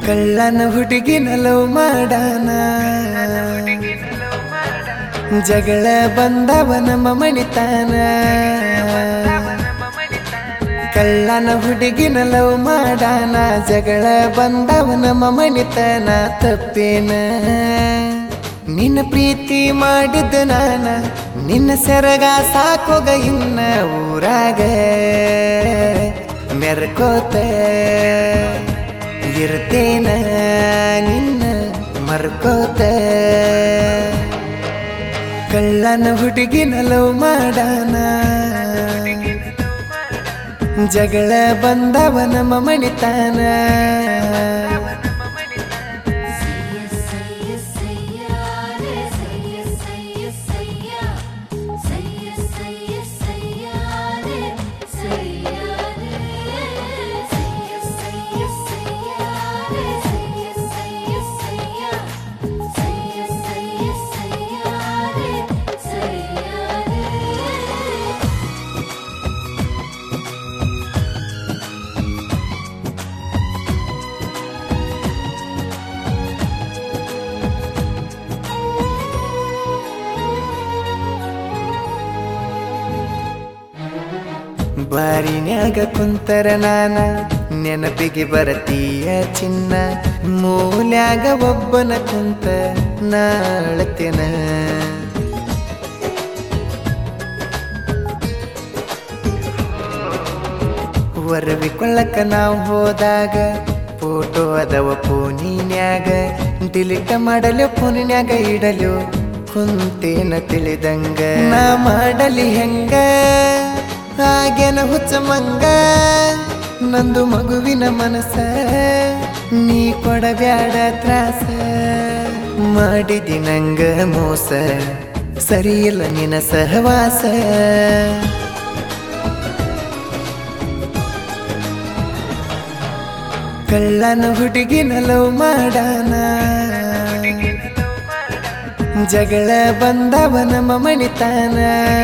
ಕಳ್ಳನ ಹುಡುಗಿನ ಲವ್ ಮಾಡಾನ ಜಗಳ ಬಂದವ ನಮ್ಮ ಮಣಿತಾನ ಕಳ್ಳನ ಹುಡುಗಿನ ಲವ್ ಮಾಡಾನ ಜಗಳ ಬಂದವ ನಮ್ಮ ಮಣಿತನ ತಪ್ಪೇನ ನಿನ್ನ ಪ್ರೀತಿ ಮಾಡಿದ್ದ ನಾನ ನಿನ್ನ ಸೆರಗ ಸಾಕೋಗ ಇನ್ನ ಊರಾಗ ಮೆರ್ಕೋತ ಇರ್ತೇನ ನಿನ್ನ ಮರ್ಕೋತ ಕಳ್ಳನ ಹುಡುಗಿನ ಲವ್ ಮಾಡಾನ ಜಗಳ ಬಂದವ ನಮ್ಮ ಮಣಿತಾನ ಬಾರಿನ್ಯಾಗ ಕುಂತರ ನಾನ ನೆನಪಿಗೆ ಬರತೀಯ ಚಿನ್ನ ಮೂಲ್ಯಾಗ ಒಬ್ಬನ ಕುಂತ ನಾಳತೆನ ಒರವಿಕೊಳ್ಳಕ ನಾವು ಹೋದಾಗ ಫೋಟೋ ಅದವ ಫೋನಿನ್ಯಾಗ ಡಿಲೀಟ್ ಮಾಡಲು ಫೋನಿನ್ಯಾಗ ಇಡಲು ಕುಂತೇನ ತಿಳಿದಂಗ ನಾ ಮಾಡಲಿ ಹೆಂಗ ಹಾಗೇನ ಹುಚ್ಚ ಮಂಗ ನಂದು ಮಗುವಿನ ಮನಸ್ಸ ನೀ ಕೊಡಬ್ಯಾಡ ತ್ರಾಸ ಮಾಡಿದಿ ನಂಗ ಮೋಸ ಸರಿಯಿಲ್ಲ ನಿನ ಸಹವಾಸ ಕಳ್ಳನ ಹುಡುಗಿನ ಲವ್ ಮಾಡಾನ ಜಗಳ ಬಂದವ ನಮ್ಮ ಮಣಿತಾನ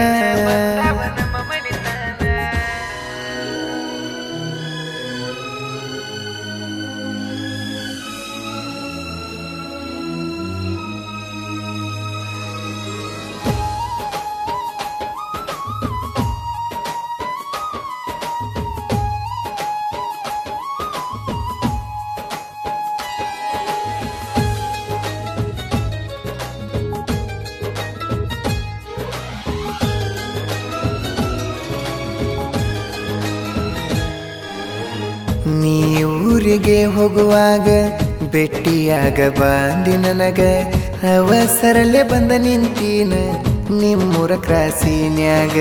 ನೀ ಊರಿಗೆ ಹೋಗುವಾಗ ಭೇಟಿಯಾಗ ಬಂದಿ ನನಗ ಅವಸರಲ್ಲೇ ಬಂದ ನಿಂತೀನ ನಿಮ್ಮೂರ ಕ್ರಾಸಿನ್ಯಾಗ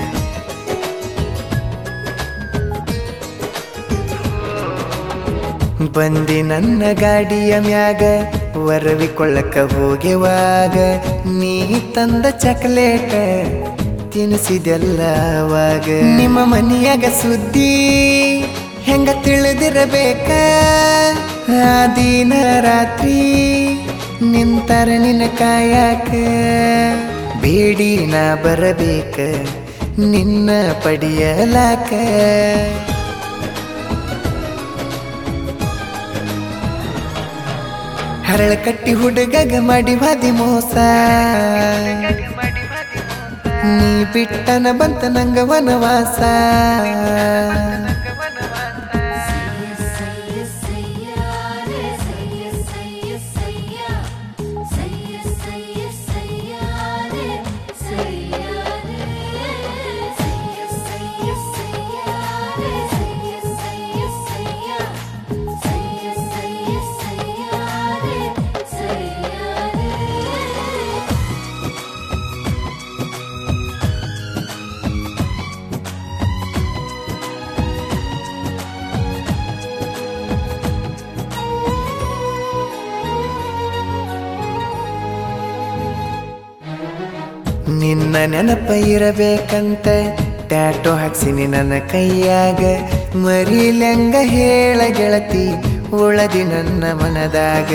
ಬಂದಿ ನನ್ನ ಗಾಡಿಯ ಮ್ಯಾಗ ವರವಿಕೊಳ್ಳಕ ಹೋಗೆವಾಗ ನೀ ತಂದ ಚಾಕ್ಲೇಟ ತಿನ್ನಿಸಿದೆಲ್ಲ ಅವಾಗ ನಿಮ್ಮ ಮನೆಯಾಗ ಸುದ್ದಿ ಹೆಂಗ ತಿಳಿದಿರಬೇಕ ಆ ದಿನ ರಾತ್ರಿ ನಿಂತರ ನಿನ್ನ ಕಾಯಕ ಬೇಡಿ ನಾ ಬರಬೇಕ ನಿನ್ನ ಪಡಿಯಲಾಕ ಹರಳ ಕಟ್ಟಿ ಹುಡುಗಗ ಮಾಡಿ ಬಾದಿ ಮೋಸ ನೀ ಬಿಟ್ಟನ ಬಂತ ನಂಗ ವನವಾಸ ನಿನ್ನ ನೆನಪ ಇರಬೇಕಂತ ಟ್ಯಾಟೋ ಹಾಕ್ಸಿನಿ ನನ್ನ ಕೈಯಾಗ ಮರಿಲೆಂಗ ಹೇಳ ಗೆಳತಿ ಉಳದಿ ನನ್ನ ಮನದಾಗ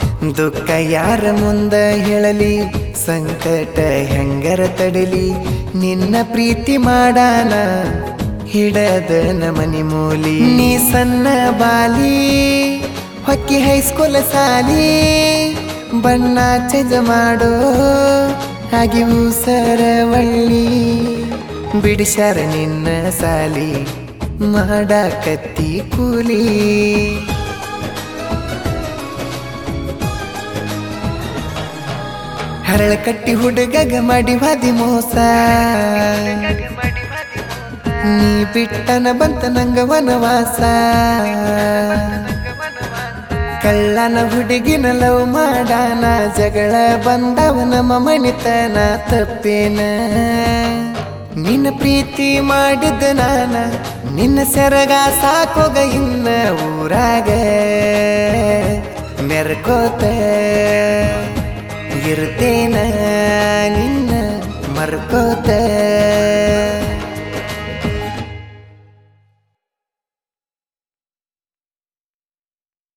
ದುಃಖ ಯಾರ ಮುಂದ ಹೇಳಲಿ ಸಂಕಟ ಹೆಂಗರ ತಡಲಿ ನಿನ್ನ ಪ್ರೀತಿ ಮಾಡಾನ ಹಿಡದ ಮನಿ ಮೂಲಿ ನೀ ಸಣ್ಣ ಬಾಲಿ ಹೊಕ್ಕಿ ಹೈಸ್ಕೂಲ್ ಸಾಲಿ ಬಣ್ಣ ಚೇಂಜ್ ಮಾಡೋ ಹಾಗೆ ಸರವಳ್ಳಿ ಬಿಡಿಸ್ಯಾರ ನಿನ್ನ ಸಾಲಿ ಮಾಡಾಕತ್ತಿ ಕೂಲಿ ಹರಳ ಕಟ್ಟಿ ಹುಡುಗಗ ಮಾಡಿ ವಾದಿ ಮೋಸ ನೀ ಬಿಟ್ಟನ ಬಂತ ನಂಗ ವನವಾಸ ಕಳ್ಳನ ಹುಡುಗಿನ ಲವ್ ಮಾಡಾನ ಜಗಳ ಬಂದವ ನಮ್ಮ ಮಣಿತನ ತಪ್ಪೇನ ನಿನ್ನ ಪ್ರೀತಿ ಮಾಡಿದ್ದ ನಾನ ನಿನ್ನ ಸೆರಗ ಸಾಕೋಗ ಇನ್ನ ಊರಾಗ ಮೆರ್ಕೋತ ಇರ್ತೇನ ನಿನ್ನ ಮರ್ಕೋತ